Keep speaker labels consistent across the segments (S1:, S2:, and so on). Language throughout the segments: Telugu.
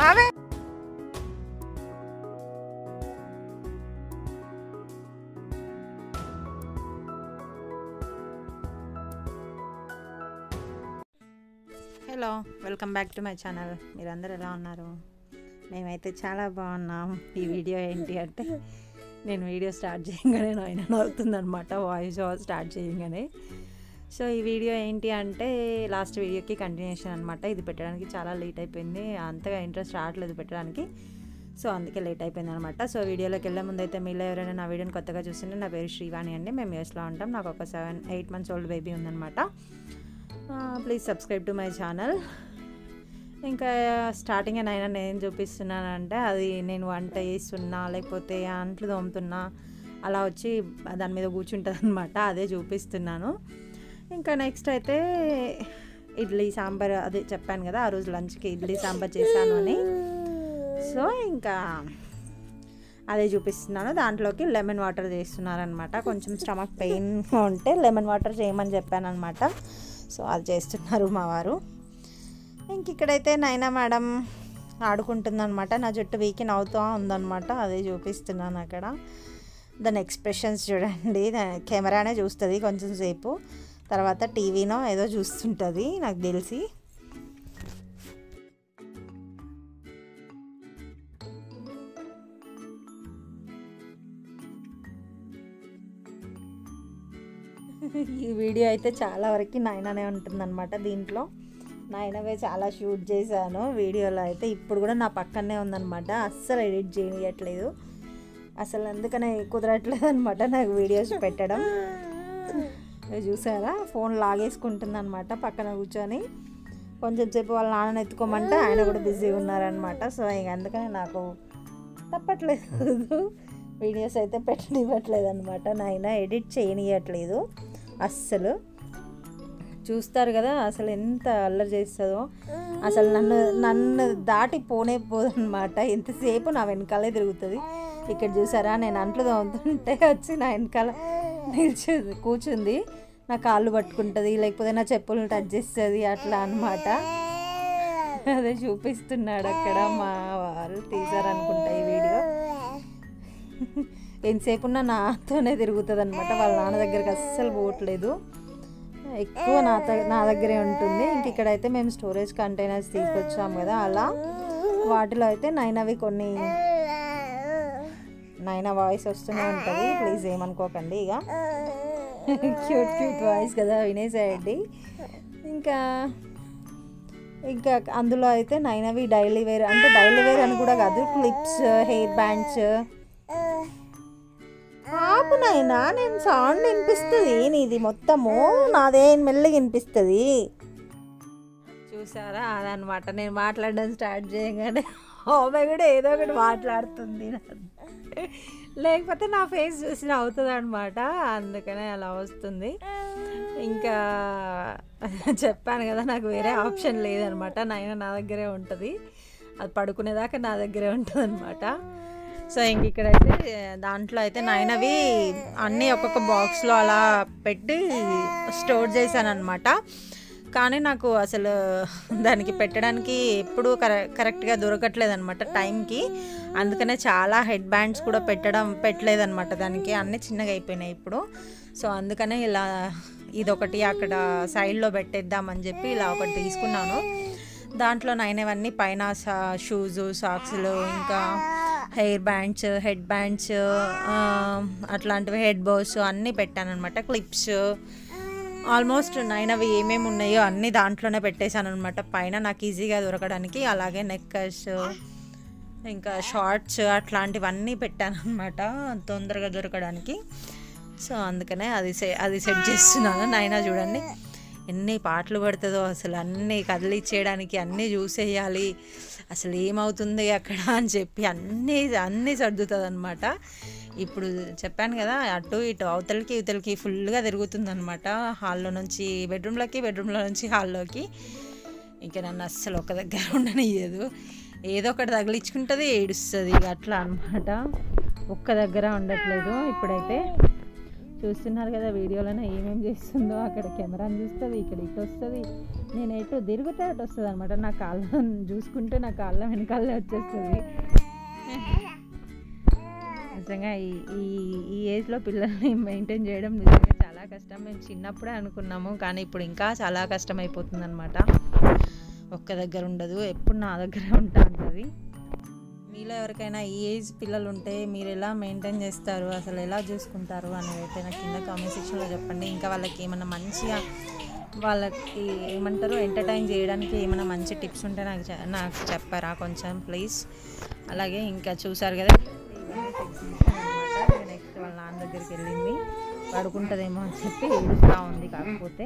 S1: రావే hello welcome back to my channel మీరందరూ ఎలా ఉన్నారు మేమైతే చాలా బాగున్నాం ఈ వీడియో ఏంటి అంటే నేను వీడియో స్టార్ట్ చేయగానే ఆయన నవ్వుతుందనమాట వాయిస్ ఓవర్ స్టార్ట్ చేయగానే సో ఈ వీడియో ఏంటి అంటే లాస్ట్ వీడియోకి కంటిన్యూషన్ అనమాట ఇది పెట్టడానికి చాలా లేట్ అయిపోయింది అంతగా ఇంట్రెస్ట్ రావట్లేదు పెట్టడానికి సో అందుకే లేట్ అయిపోయింది అనమాట సో వీడియోలోకి వెళ్ళే ముందు అయితే మీలో ఎవరైనా నా వీడియోని కొత్తగా చూస్తుంటే నా పేరు శ్రీవాణి అండి మేము యూఎస్లో ఉంటాం నాకు ఒక seven eight months old baby ఉందన్నమాట please subscribe to my channel ఇంకా స్టార్టింగ్ అయినా నేను చూపిస్తున్నానంటే అది నేను వంట చేస్తున్నా లేకపోతే అంట్లు తోముతున్నా అలా వచ్చి దాని మీద కూర్చుంటుంది అనమాట అదే చూపిస్తున్నాను ఇంకా నెక్స్ట్ అయితే ఇడ్లీ సాంబార్ అదే చెప్పాను కదా ఆ రోజు లంచ్కి ఇడ్లీ సాంబార్ చేశాను అని సో ఇంకా అదే చూపిస్తున్నాను దాంట్లోకి లెమన్ వాటర్ చేస్తున్నారనమాట కొంచెం స్టమక్ పెయిన్ ఉంటే లెమన్ వాటర్ చేయమని చెప్పాను అనమాట సో అది చేస్తున్నారు మా వారు ఇంక ఇక్కడైతే నైనా మేడం ఆడుకుంటుందన్నమాట నా జుట్టు వీకి నవ్వుతూ ఉందన్నమాట అదే చూపిస్తున్నాను అక్కడ దాని ఎక్స్ప్రెషన్స్ చూడండి దా- కెమెరానే చూస్తుంది కొంచెం సేపు తర్వాత టీవీనో ఏదో చూస్తుంటుంది నాకు తెలిసి ఈ వీడియో అయితే చాలా వరకు నాయననే ఉంటుందన్నమాట దీంట్లో నాయనవే చాలా షూట్ చేశాను వీడియోలో అయితే ఇప్పుడు కూడా నా పక్కనే ఉందన్నమాట అస్సలు ఎడిట్ చేయట్లేదు అసలు అందుకనే కుదరట్లేదు అనమాట నాకు వీడియోస్ పెట్టడం ఇది చూసారా ఫోన్ లాగేసుకుంటుంది అనమాట పక్కన కూర్చొని కొంచెం సేపు వాళ్ళ నాన్నని ఎత్తుకోమంటే ఆయన కూడా బిజీగా ఉన్నారనమాట సో ఇంక అందుకనే నాకు తప్పట్లేదు వీడియోస్ అయితే పెట్టనివ్వట్లేదు అనమాట నాయన ఎడిట్ చేయనియట్లేదు అస్సలు చూస్తారు కదా అసలు ఎంత అల్లరి చేస్తుందో అసలు నన్ను నన్ను దాటి పోనే పోదనమాట ఎంతసేపు నా వెనకాలే తిరుగుతుంది ఇక్కడ చూసారా నేను అంట్లు తోముతుంటే వచ్చి నా వెనకాల నిల్చుంది కూర్చుంది నా కాళ్ళు పట్టుకుంటుంది లేకపోతే నా చెప్పులను టచ్ చేస్తుంది అట్లా అన్నమాట అదే చూపిస్తున్నాడు అక్కడ మా వారు తీసారనుకుంటా ఈ వీడియో ఎంతసేపు ఉన్నా నాతోనే తిరుగుతుంది అనమాట వాళ్ళ నాన్న దగ్గరికి అస్సలు పోవట్లేదు ఎక్కువ నా త- నా దగ్గరే ఉంటుంది ఇంక ఇక్కడైతే మేము స్టోరేజ్ కంటైనర్స్ తీసుకొచ్చాము కదా అలా వాటిలో అయితే నైనవి కొన్ని నైనా వాయిస్ వస్తూనే ఉంటుంది ప్లీజ్ ఏమనుకోకండి ఇక క్యూట్ క్యూట్ వాయిస్ కదా వినేసేయండి ఇంకా ఇంకా అందులో అయితే నైనవి డైలీ వేర్ అంటే డైలీ వేర్ అని కూడా కాదు క్లిప్స్ హెయిర్ బ్యాండ్స్ ఆపు నాయనా నేను సౌండ్ వినిపిస్తుంది నీది మొత్తము నాదే మెల్లగా వినిపిస్తుంది చూసారా అదనమాట నేను మాట్లాడడం స్టార్ట్ చేయగానే ఆమె కూడా ఏదో ఒకటి మాట్లాడుతుంది లేకపోతే నా ఫేస్ చూసి నవ్వుతుంది అనమాట అందుకనే అలా వస్తుంది ఇంకా చెప్పాను కదా నాకు వేరే ఆప్షన్ లేదనమాట నాయన నా దగ్గరే ఉంటుంది అది పడుకునేదాకా నా దగ్గరే ఉంటుంది అనమాట సో ఇంక ఇక్కడైతే దాంట్లో అయితే నాయనవి అన్నీ ఒక్కొక్క బాక్స్లో అలా పెట్టి స్టోర్ చేశాను అనమాట కానీ నాకు అసలు దానికి పెట్టడానికి ఎప్పుడూ కరె కరెక్ట్గా దొరకట్లేదు అనమాట టైంకి అందుకనే చాలా హెడ్ బ్యాండ్స్ కూడా పెట్టడం పెట్టలేదన్నమాట దానికి అన్నీ చిన్నగా అయిపోయినాయి ఇప్పుడు సో అందుకనే ఇలా ఇదొకటి అక్కడ సైడ్లో పెట్టేద్దామని చెప్పి ఇలా ఒకటి తీసుకున్నాను దాంట్లో నైనవన్నీ పైన షూస్ సాక్స్లు ఇంకా హెయిర్ బ్యాండ్స్ హెడ్ బ్యాండ్స్ అట్లాంటివి హెడ్ బోస్ అన్నీ పెట్టాను అనమాట క్లిప్స్ ఆల్మోస్ట్ నైన్ అవి ఏమేమి ఉన్నాయో అన్నీ దాంట్లోనే పెట్టేశాను అనమాట పైన నాకు ఈజీగా దొరకడానికి అలాగే నెక్కర్స్ ఇంకా షార్ట్స్ అట్లాంటివన్నీ పెట్టాను అనమాట తొందరగా దొరకడానికి సో అందుకనే అది సె అది సెట్ చేస్తున్నాను నైనా చూడండి ఎన్ని పాటలు పడుతుందో అసలు అన్నీ కదిలిచ్చేయడానికి అన్నీ చూసేయాలి అసలు ఏమవుతుంది అక్కడ అని చెప్పి అన్నీ అన్నీ సర్దుతుంది అనమాట ఇప్పుడు చెప్పాను కదా అటు ఇటు అవతలకి ఇవతలకి ఫుల్గా తిరుగుతుంది అనమాట హాల్లో నుంచి బెడ్రూమ్లోకి బెడ్రూమ్లో నుంచి హాల్లోకి ఇంకా నన్ను అస్సలు ఒక దగ్గర ఉండనియ్యదు ఏదో ఒకటి తగిలించుకుంటుంది ఏడుస్తుంది ఇక అట్లా అనమాట ఒక్క దగ్గర ఉండట్లేదు ఇప్పుడైతే చూస్తున్నారు కదా వీడియోలోనే ఏమేం చేస్తుందో అక్కడ కెమెరాని చూస్తుంది ఇక్కడ ఇటు వస్తుంది నేను ఎటు తిరిగితే అటు వస్తుంది అనమాట నా కాళ్ళ చూసుకుంటే నా కాళ్ళ వెనకాలే వచ్చేస్తుంది నిజంగా ఈ ఈ ఈ ఏజ్లో పిల్లల్ని మెయింటైన్ చేయడం నిజంగా చాలా కష్టం మేము చిన్నప్పుడే అనుకున్నాము కానీ ఇప్పుడు ఇంకా చాలా కష్టం అయిపోతుంది అనమాట ఒక్క దగ్గర ఉండదు ఎప్పుడు నా దగ్గరే ఉంటా ఉంటుంది మీలో ఎవరికైనా ఈ ఏజ్ పిల్లలు ఉంటే మీరు ఎలా మెయింటైన్ చేస్తారు అసలు ఎలా చూసుకుంటారు అనేది అయితే నాకు కింద కామెంట్ సెక్షన్లో చెప్పండి ఇంకా వాళ్ళకి ఏమైనా మంచిగా వాళ్ళకి ఏమంటారు ఎంటర్టైన్ చేయడానికి ఏమైనా మంచి టిప్స్ ఉంటే నాకు చె- నాకు చెప్పారా కొంచెం ప్లీజ్ అలాగే ఇంకా చూసారు కదా నెక్స్ట్ వాళ్ళ నాన్న దగ్గరికి వెళ్ళింది పడుకుంటుందేమో అని చెప్పి ఏడుస్తూ ఉంది కాకపోతే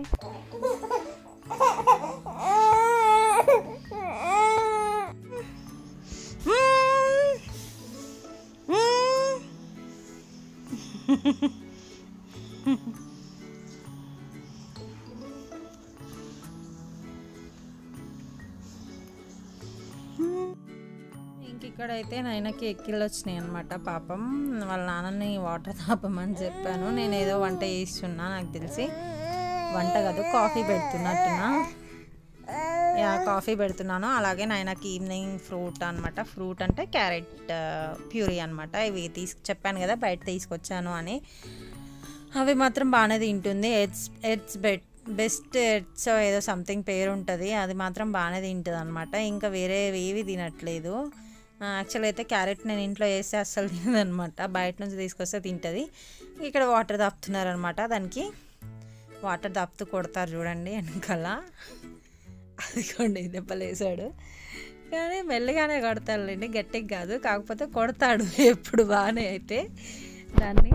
S1: ఇంక ఇక్కడైతే నాయనకి ఎక్కిళ్ళు వచ్చినాయి అనమాట పాపం వాళ్ళ నాన్నని వాటర్ తాపమని చెప్పాను నేను ఏదో వంట చేస్తున్నా నాకు తెలిసి వంట కాదు కాఫీ పెడుతున్నట్టున్నా యా కాఫీ పెడుతున్నాను అలాగే నాయనకి ఈవినింగ్ ఫ్రూట్ అనమాట ఫ్రూట్ అంటే క్యారెట్ ప్యూరీ అనమాట ఇవి తీసు చెప్పాను కదా బయట తీసుకొచ్చాను అని అవి మాత్రం బాగానే తింటుంది ఎట్స్ ఎట్స్ బెట్ బెస్ట్ ఎట్స్ ఏదో సంథింగ్ పేరు ఉంటుంది అది మాత్రం బాగానే తింటుంది అనమాట ఇంకా వేరే ఏవి తినట్లేదు యాక్చువల్ అయితే క్యారెట్ నేను ఇంట్లో వేస్తే అస్సలు తినదనమాట బయట నుంచి తీసుకొస్తే తింటుంది ఇక్కడ వాటర్ దాపుతున్నారనమాట దానికి వాటర్ దాపుతూ కొడతారు చూడండి వెనకాల అదిగోండి దెబ్బలేసాడు కానీ మెల్లగానే కొడతాడులేండి గట్టిగా కాదు కాకపోతే కొడతాడు ఎప్పుడు బాగానే అయితే దాన్ని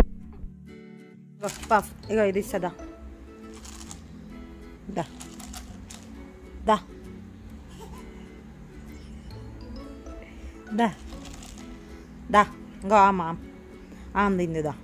S1: పఫ్ ఇగో ఇది ఇస్తుందా దా దా దా దా ఇంకో ఆమా ఆందింది దా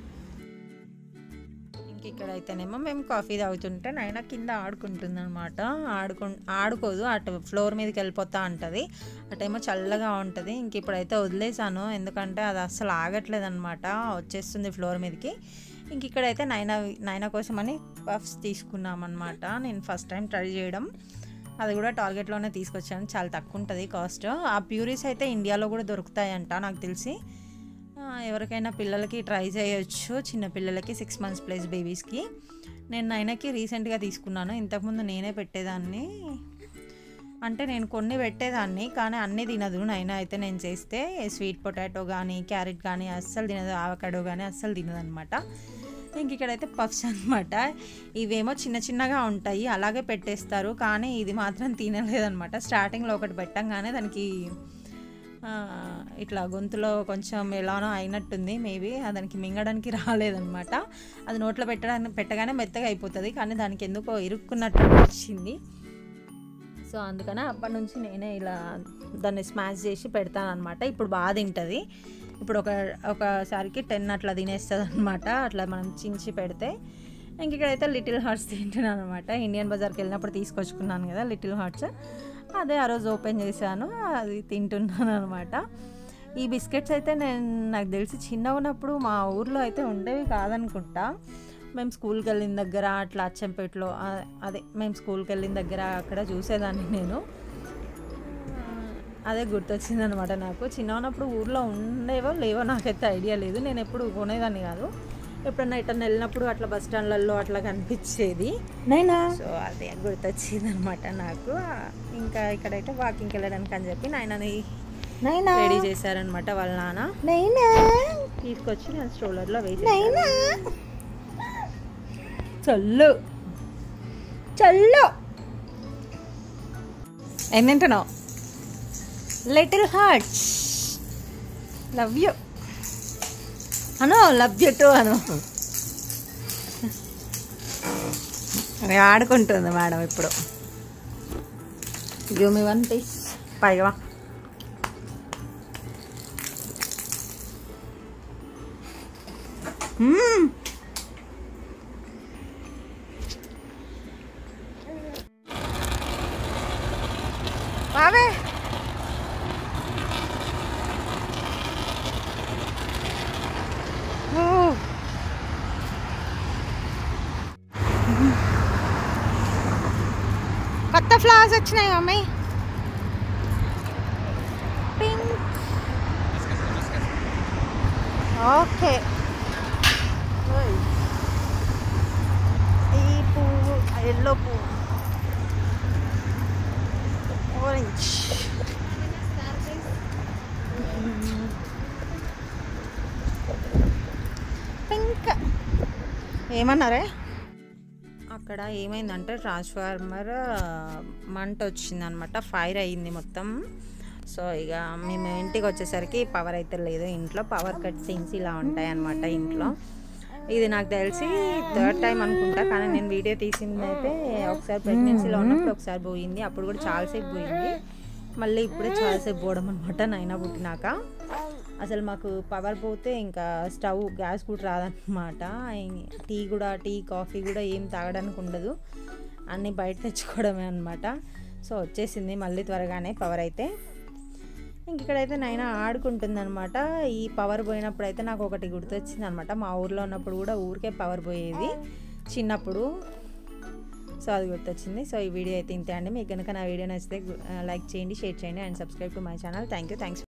S1: ఇంక ఇక్కడైతేనేమో మేము కాఫీ తాగుతుంటే నాయన కింద ఆడుకుంటుంది అనమాట ఆడుకు ఆడుకోదు అటు ఫ్లోర్ మీదకి వెళ్ళిపోతా ఉంటుంది అటేమో చల్లగా ఉంటుంది ఇంక ఇప్పుడైతే వదిలేసాను ఎందుకంటే అది అస్సలు ఆగట్లేదు అనమాట వచ్చేస్తుంది ఫ్లోర్ మీదకి ఇంక ఇక్కడైతే నైనా నైనా కోసం అని పఫ్స్ తీసుకున్నాం అనమాట నేను ఫస్ట్ టైం ట్రై చేయడం అది కూడా టార్గెట్లోనే తీసుకొచ్చాను చాలా తక్కువ ఉంటుంది కాస్ట్ ఆ ప్యూరీస్ అయితే ఇండియాలో కూడా దొరుకుతాయంట నాకు తెలిసి ఆ, ఎవరికైనా పిల్లలకి ట్రై చేయొచ్చు చిన్న పిల్లలకి సిక్స్ మంత్స్ ప్లస్ బేబీస్కి నేను నైనాకి రీసెంట్గా తీసుకున్నాను ఇంతకుముందు నేనే పెట్టేదాన్ని అంటే నేను కొన్ని పెట్టేదాన్ని కానీ అన్నీ తినదు నైనా అయితే నేను చేస్తే స్వీట్ పొటాటో కానీ క్యారెట్ కానీ అస్సలు తినదు ఆవకాడో కానీ అస్సలు తినదు అనమాట ఇంక ఇక్కడైతే పఫ్స్ అనమాట ఇవేమో చిన్న చిన్నగా ఉంటాయి అలాగే పెట్టేస్తారు కానీ ఇది మాత్రం తినలేదనమాట స్టార్టింగ్లో ఒకటి పెట్టంగానే దానికి ఆ, ఇట్లా గొంతులో కొంచెం ఎలానో అయినట్టుంది మేబీ దానికి మింగడానికి రాలేదనమాట అది నోట్లో పెట్టడానికి పెట్టగానే మెత్తగా అయిపోతుంది కానీ దానికి ఎందుకో ఇరుక్కున్నట్టు వచ్చింది సో అందుకనే అప్పటి నుంచి నేనే ఇలా దాన్ని స్మాష్ చేసి పెడతాను అనమాట ఇప్పుడు బాగా తింటుంది ఇప్పుడు ఒక ఒకసారికి టెన్ అట్లా తినేస్తుంది అనమాట అట్లా మనం చించి పెడితే ఇంక ఇక్కడైతే లిటిల్ హార్ట్స్ తింటున్నాను అనమాట ఇండియన్ బజార్కి వెళ్ళినప్పుడు తీసుకొచ్చుకున్నాను కదా లిటిల్ హార్ట్స్ అదే ఆ రోజు ఓపెన్ చేశాను అది తింటున్నాను అనమాట ఈ బిస్కెట్స్ అయితే నేను నాకు తెలిసి చిన్నగా ఉన్నప్పుడు మా ఊర్లో అయితే ఉండేవి కాదనుకుంటా మేము స్కూల్కి వెళ్ళిన దగ్గర అట్లా అచ్చంపేటలో ఆ- అదే మేము స్కూల్కి వెళ్ళిన దగ్గర అక్కడ చూసేదాన్ని నేను ఆ, అదే గుర్తొచ్చింది అనమాట నాకు చిన్న ఉన్నప్పుడు ఊర్లో ఉండేవో లేవో నాకైతే ఐడియా లేదు నేను ఎప్పుడు కొనేదాన్ని కాదు ఎప్పుడన్నా ఎటన్నా వెళ్ళినప్పుడు అట్లా బస్ స్టాండ్లలో అట్లా కనిపించేది
S2: నైనా
S1: సో అదే గుర్తొచ్చింది అనమాట నాకు ఇంకా ఇక్కడైతే వాకింగ్కి వెళ్ళడానికి అని చెప్పి నాయనని
S2: నైనా
S1: రెడీ చేశారనమాట వాళ్ళ నాన్న
S2: నైనా
S1: తీసుకొచ్చి నేను స్ట్రోలర్లో వేసి
S2: నైనా
S1: చల్లు చల్లు ఏం తింటున్నావు లిటిల్ హార్ట్స్ లవ్ యూ అను లవ్ యూ టూ అను అది ఆడుకుంటుంది మేడం ఇప్పుడు గివ్ మీ వన్ పీస్ పైగా మ్మ్. బావే ఓ. కొత్త ఫ్లవర్స్ వచ్చినాయి మమ్మీ పింక్ ఓకే ఓయ్. ఈ పువ్వు ఎల్లో పువ్వు ఆరెంజ్ పింక్ ఏమన్నారే అక్కడ ఏమైందంటే ట్రాన్స్ఫార్మర్ మంట వచ్చిందనమాట ఫైర్ అయ్యింది మొత్తం సో ఇక మేము ఇంటికి వచ్చేసరికి పవర్ అయితే లేదు ఇంట్లో పవర్ కట్ సింగ్స్ ఇలా ఉంటాయి అనమాట ఇంట్లో ఇది నాకు తెలిసి థర్డ్ టైం అనుకుంటా కానీ నేను వీడియో తీసింది అయితే ఒకసారి ప్రెగ్నెన్సీలో ఉన్నప్పుడు ఒకసారి పోయింది అప్పుడు కూడా చాలాసేపు పోయింది మళ్ళీ ఇప్పుడే చాలాసేపు పోవడం అనమాట నైనా పుట్టినాక అసలు మాకు పవర్ పోతే ఇంకా స్టవ్ గ్యాస్ కూడా రాదనమాట టీ కూడా టీ కాఫీ కూడా ఏం తాగడానికి ఉండదు అన్నీ బయట తెచ్చుకోవడమే అనమాట సో వచ్చేసింది మళ్ళీ త్వరగానే పవర్ అయితే ఇంక ఇక్కడైతే నైనా ఆడుకుంటుందన్నమాట ఈ పవర్ పోయినప్పుడు అయితే నాకు ఒకటి గుర్తొచ్చింది అనమాట మా ఊర్లో ఉన్నప్పుడు కూడా ఊరికే పవర్ పోయేది చిన్నప్పుడు సో అది గుర్తొచ్చింది సో ఈ వీడియో అయితే ఇంతే అండి మీకు కనుక నా వీడియో నచ్చితే లైక్ చేయండి షేర్ చేయండి and subscribe to my channel thank you thanks